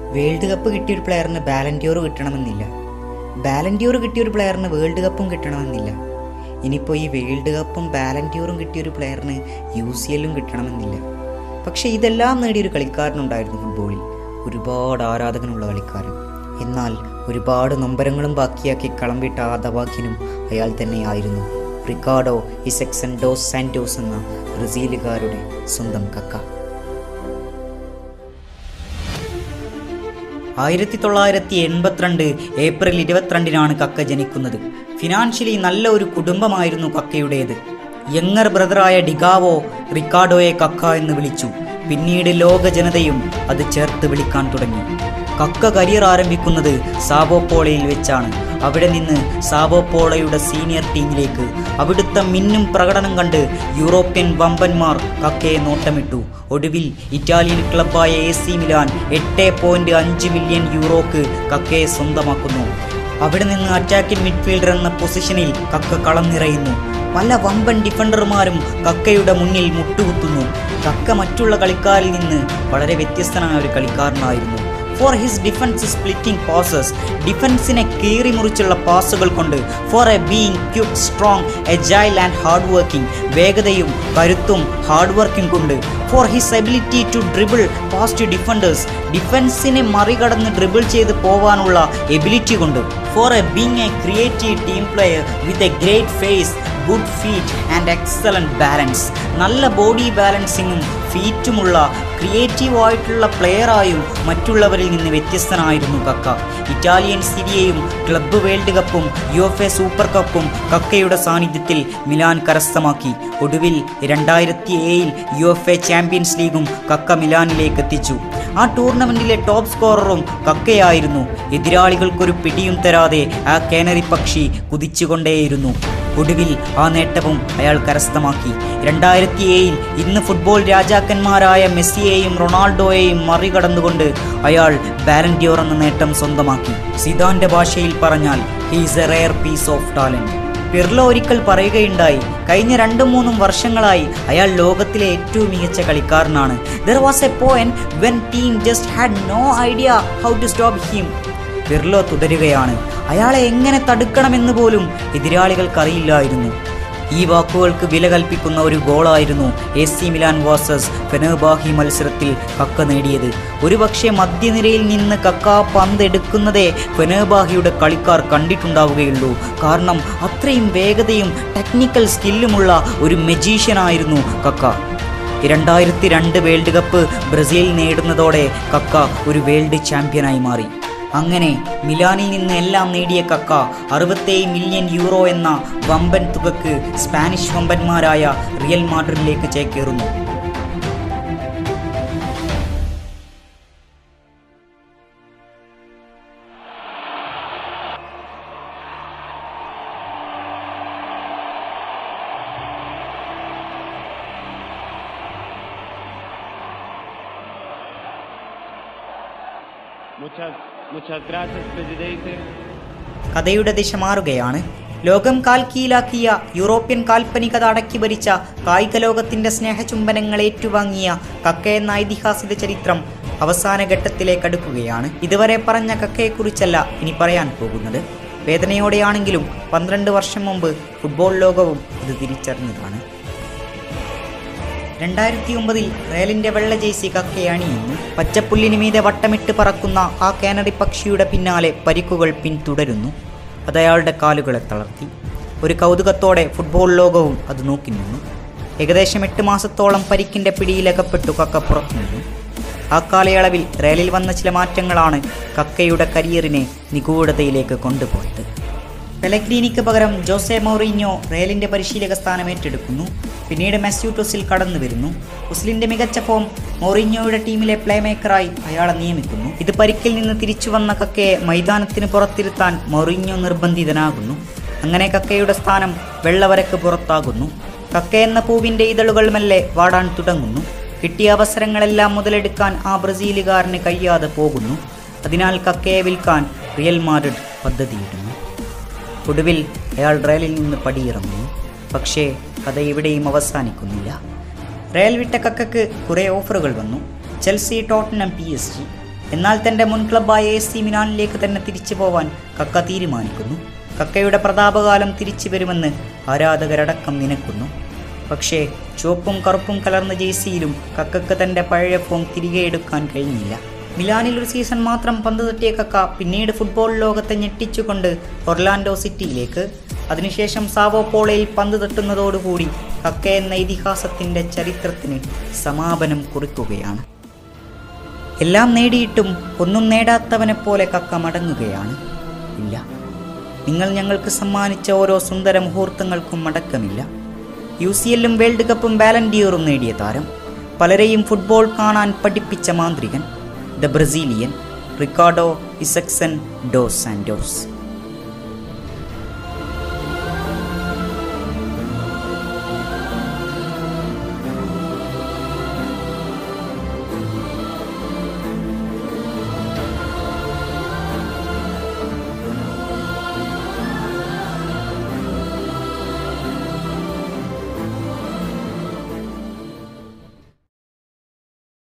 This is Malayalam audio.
വേൾഡ് കപ്പ് കിട്ടിയ ഒരു പ്ലെയറിന് ബാലൻറ്റിയോർ കിട്ടണമെന്നില്ല ബാലൻറ്റിയോർ കിട്ടിയ ഒരു പ്ലെയറിന് വേൾഡ് കപ്പും കിട്ടണമെന്നില്ല ഇനിയിപ്പോൾ ഈ വേൾഡ് കപ്പും ബാലൻറ്റിയോറും കിട്ടിയ ഒരു പ്ലെയറിന് യു സി എല്ലും കിട്ടണമെന്നില്ല പക്ഷേ ഇതെല്ലാം നേടിയൊരു കളിക്കാരനുണ്ടായിരുന്നു ഫുട്ബോളിൽ ഒരുപാട് ആരാധകനുള്ള കളിക്കാരൻ എന്നാൽ ഒരുപാട് നൊമ്പരങ്ങളും ബാക്കിയാക്കി കളം വിട്ട ആ ദവാഖ്യനും അയാൾ തന്നെയായിരുന്നു റിക്കാർഡോ ഇസെക്സൻ ഡോസ് സാന്റോസ് എന്ന ബ്രസീലുകാരുടെ സ്വന്തം കക്ക ആയിരത്തി തൊള്ളായിരത്തി എൺപത്തിരണ്ട് ഏപ്രിൽ ഇരുപത്തിരണ്ടിനാണ് കക്ക ജനിക്കുന്നത് ഫിനാൻഷ്യലി നല്ല ഒരു കുടുംബമായിരുന്നു കക്കയുടേത് യങ്ങർ ബ്രദറായ ഡിഗാവോ റിക്കാർഡോയെ കക്ക എന്ന് വിളിച്ചു പിന്നീട് ലോക ജനതയും അത് ചേർത്ത് വിളിക്കാൻ തുടങ്ങി കക്ക കരിയർ ആരംഭിക്കുന്നത് സാബോപ്പോളയിൽ വെച്ചാണ് അവിടെ നിന്ന് സാബോപ്പോളയുടെ സീനിയർ ടീമിലേക്ക് അവിടുത്തെ മിന്നും പ്രകടനം കണ്ട് യൂറോപ്യൻ വമ്പന്മാർ കക്കയെ നോട്ടമിട്ടു ഒടുവിൽ ഇറ്റാലിയൻ ക്ലബായ എ സി മിലാൻ എട്ട് പോയിന്റ് അഞ്ച് മില്യൺ യൂറോക്ക് കക്കയെ സ്വന്തമാക്കുന്നു അവിടെ നിന്ന് അറ്റാക്കിംഗ് മിഡ്ഫീൽഡർ എന്ന പൊസിഷനിൽ കക്ക കളം നിറയുന്നു പല വമ്പൻ ഡിഫൻഡർമാരും കക്കയുടെ മുന്നിൽ മുട്ടുകുത്തുന്നു കക്ക മറ്റുള്ള കളിക്കാരിൽ നിന്ന് വളരെ വ്യത്യസ്തനായ ഒരു കളിക്കാരനായിരുന്നു for his defence splitting passes ഡിഫൻസിനെ കീറി മുറിച്ചുള്ള പാസുകൾ കൊണ്ട് for a being quick strong agile and hard working വേഗതയും കരുത്തും ഹാർഡ് വർക്കിംഗ് കൊണ്ട് for his ability to dribble past defenders ഡിഫൻസിനെ മറികടന്ന് ഡ്രിബിൾ ചെയ്ത് പോവാനുള്ള എബിലിറ്റി കൊണ്ട് for a being a creative team player with a great pace good feet and excellent balance നല്ല ബോഡി ബാലൻസിങ്ങും ഫീറ്റുമുള്ള ക്രിയേറ്റീവ് ആയിട്ടുള്ള പ്ലെയറായും മറ്റുള്ളവരിൽ നിന്ന് വ്യത്യസ്തനായിരുന്നു കക്ക ഇറ്റാലിയൻ സിരിയയും ക്ലബ്ബ് വേൾഡ് കപ്പും യു എഫ് എ സൂപ്പർ കപ്പും കക്കയുടെ സാന്നിധ്യത്തിൽ മിലാൻ കരസ്ഥമാക്കി ഒടുവിൽ രണ്ടായിരത്തി ഏഴിൽ യു എഫ് എ ചാമ്പ്യൻസ് ലീഗും കക്ക മിലാനിലേക്ക് എത്തിച്ചു ആ ടൂർണമെന്റിലെ ടോപ്പ് സ്കോററും കക്കയായിരുന്നു എതിരാളികൾക്കൊരു പിടിയും തരാതെ ആ കേനറി പക്ഷി കുതിച്ചുകൊണ്ടേയിരുന്നു ഒടുവിൽ ആ നേട്ടവും അയാൾ കരസ്ഥമാക്കി രണ്ടായിരത്തി ഏഴിൽ ഇന്ന് ഫുട്ബോൾ രാജാക്കന്മാരായ മെസ്സിയെയും റൊണാൾഡോയെയും മറികടന്നുകൊണ്ട് അയാൾ ബാലൻഡിയോർ എന്ന നേട്ടം സ്വന്തമാക്കി സിദാന്റെ ഭാഷയിൽ പറഞ്ഞാൽ he's a rare piece of talent Pirlo ഒരിക്കൽ പറയുകയുണ്ടായി കഴിഞ്ഞ രണ്ടും മൂന്നും വർഷങ്ങളായി അയാൾ ലോകത്തിലെ ഏറ്റവും മികച്ച കളിക്കാരനാണ് there was a point when team just had no idea how to stop him Pirlo തുടരുകയാണ് അയാളെ എങ്ങനെ തടുക്കണമെന്ന് പോലും എതിരാളികൾക്കറിയില്ലായിരുന്നു ഈ വാക്കുകൾക്ക് വില കൽപ്പിക്കുന്ന ഒരു ഗോളായിരുന്നു A C Milan versus Fenerbahce മത്സരത്തിൽ കക്ക നേടിയത് ഒരുപക്ഷെ മധ്യനിരയിൽ നിന്ന് കക്ക പന്ത് എടുക്കുന്നതേ ഫെനബാഹിയുടെ കളിക്കാർ കണ്ടിട്ടുണ്ടാവുകയുള്ളൂ കാരണം അത്രയും വേഗതയും ടെക്നിക്കൽ സ്കില്ലുമുള്ള ഒരു മെജീഷ്യനായിരുന്നു കക്ക രണ്ടായിരത്തി രണ്ട് വേൾഡ് കപ്പ് ബ്രസീൽ നേടുന്നതോടെ കക്ക ഒരു വേൾഡ് ചാമ്പ്യനായി മാറി അങ്ങനെ മിലാനിൽ നിന്ന് എല്ലാം നേടിയ കക്ക അറുപത്തേഴ് മില്യൺ യൂറോ എന്ന വമ്പൻ തുകക്ക് സ്പാനിഷ് വമ്പന്മാരായ റിയൽ മാഡ്രിഡിലേക്ക് ചേക്കേറുന്നു Muchas, muchas gracias, presidente. കഥയുടെ ദിശ മാറുകയാണ് ലോകം കാൽക്കീലാക്കിയ യൂറോപ്യൻ കാൽപ്പനികത അടക്കി ഭരിച്ച കായിക ലോകത്തിന്റെ സ്നേഹചുംബനങ്ങൾ ഏറ്റുവാങ്ങിയ കക്ക എന്ന ഐതിഹാസിക ചരിത്രം അവസാന ഘട്ടത്തിലേക്ക് അടുക്കുകയാണ് ഇതുവരെ പറഞ്ഞ കക്കയെക്കുറിച്ചല്ല ഇനി പറയാൻ പോകുന്നത് വേദനയോടെയാണെങ്കിലും പന്ത്രണ്ട് വർഷം മുമ്പ് ഫുട്ബോൾ ലോകവും ഇത് തിരിച്ചറിഞ്ഞതാണ് രണ്ടായിരത്തി ഒമ്പതിൽ റയലിന്റെ വെള്ള ജേസി കക്കയെ അണിയുന്നു പച്ചപ്പുല്ലിന് മീതെ വട്ടമിട്ട് പറക്കുന്ന ആ കാനറി പക്ഷിയുടെ പിന്നാലെ പരിക്കുകൾ പിന്തുടരുന്നു അത് അയാളുടെ കാലുകളെ തളർത്തി ഒരു കൗതുകത്തോടെ ഫുട്ബോൾ ലോകവും അത് നോക്കി നിന്നു ഏകദേശം എട്ട് മാസത്തോളം പരിക്കിന്റെ പിടിയിലകപ്പെട്ടു കക്ക പുറത്തു നിന്നു ആ കാലയളവിൽ റയലിൽ വന്ന ചില മാറ്റങ്ങളാണ് കക്കയുടെ കരിയറിനെ നിഗൂഢതയിലേക്ക് കൊണ്ടുപോയത് പെലഗ്രീനിക്ക് പകരം ജോസെ മൗറിഞ്ഞോ റയലിന്റെ പരിശീലക സ്ഥാനം ഏറ്റെടുക്കുന്നു പിന്നീട് മെസ്യൂട്ടോസിൽ കടന്നു വരുന്നു ഉസ്ലിന്റെ മികച്ച ഫോം മൗറിഞ്ഞോയുടെ ടീമിലെ പ്ലേ മേക്കറായി അയാളെ നിയമിക്കുന്നു ഇത് പരിക്കിൽ നിന്ന് തിരിച്ചു വന്ന കക്കയെ മൈതാനത്തിന് പുറത്തിരുത്താൻ മൗറിഞ്ഞോ നിർബന്ധിതനാകുന്നു അങ്ങനെ കക്കയുടെ സ്ഥാനം വെള്ളവരക്ക് പുറത്താകുന്നു കക്ക എന്ന പൂവിന്റെ ഇതളുകൾ മെല്ലെ വാടാൻ തുടങ്ങുന്നു കിട്ടിയ അവസരങ്ങളെല്ലാം മുതലെടുക്കാൻ ആ ബ്രസീലുകാരന് കഴിയാതെ പോകുന്നു അതിനാൽ കക്കയെ വിൽക്കാൻ റിയൽ മാഡ്രിഡ് പദ്ധതിയിടുന്നു ഒടുവിൽ അയാൾ റയലിൽ നിന്ന് പടിയിറങ്ങുന്നു പക്ഷേ കഥ ഇവിടെയും അവസാനിക്കുന്നില്ല റയൽ വിട്ട കക്കക്ക് കുറേ ഓഫറുകൾ വന്നു Chelsea Tottenham P S G എന്നാൽ തന്റെ മുൻ ക്ലബ്ബായ എ സി മിലാനിലേക്ക് തന്നെ തിരിച്ചു പോവാൻ കക്ക തീരുമാനിക്കുന്നു കക്കയുടെ പ്രതാപകാലം തിരിച്ചു വരുമെന്ന് ആരാധകരടക്കം നിനക്കുന്നു പക്ഷേ ചുവപ്പും കറുപ്പും കലർന്ന ജേഴ്സിയിലും കക്കക്ക് തന്റെ പഴയ ഫോം തിരികെ എടുക്കാൻ കഴിഞ്ഞില്ല മിലാനിൽ ഒരു സീസൺ മാത്രം പന്ത് തട്ടിയ കക്ക പിന്നീട് ഫുട്ബോൾ ലോകത്തെ ഞെട്ടിച്ചുകൊണ്ട് ഒർലാൻഡോ സിറ്റിയിലേക്ക് അതിനുശേഷം സാവോ പോളയിൽ പന്ത് തട്ടുന്നതോടുകൂടി കക്ക എന്ന ഇതിഹാസത്തിന്റെ ചരിത്രത്തിന് സമാപനം കുറിക്കുകയാണ് എല്ലാം നേടിയിട്ടും ഒന്നും നേടാത്തവനെ പോലെ കക്ക മടങ്ങുകയാണ് ഇല്ല നിങ്ങൾ ഞങ്ങൾക്ക് സമ്മാനിച്ച ഓരോ സുന്ദര മുഹൂർത്തങ്ങൾക്കും മടക്കമില്ല യു സി എല്ലും വേൾഡ് കപ്പും ബാലൻഡിയറും നേടിയ താരം പലരെയും ഫുട്ബോൾ കാണാൻ പഠിപ്പിച്ച മാന്ത്രികൻ the Brazilian Ricardo Izecson dos Santos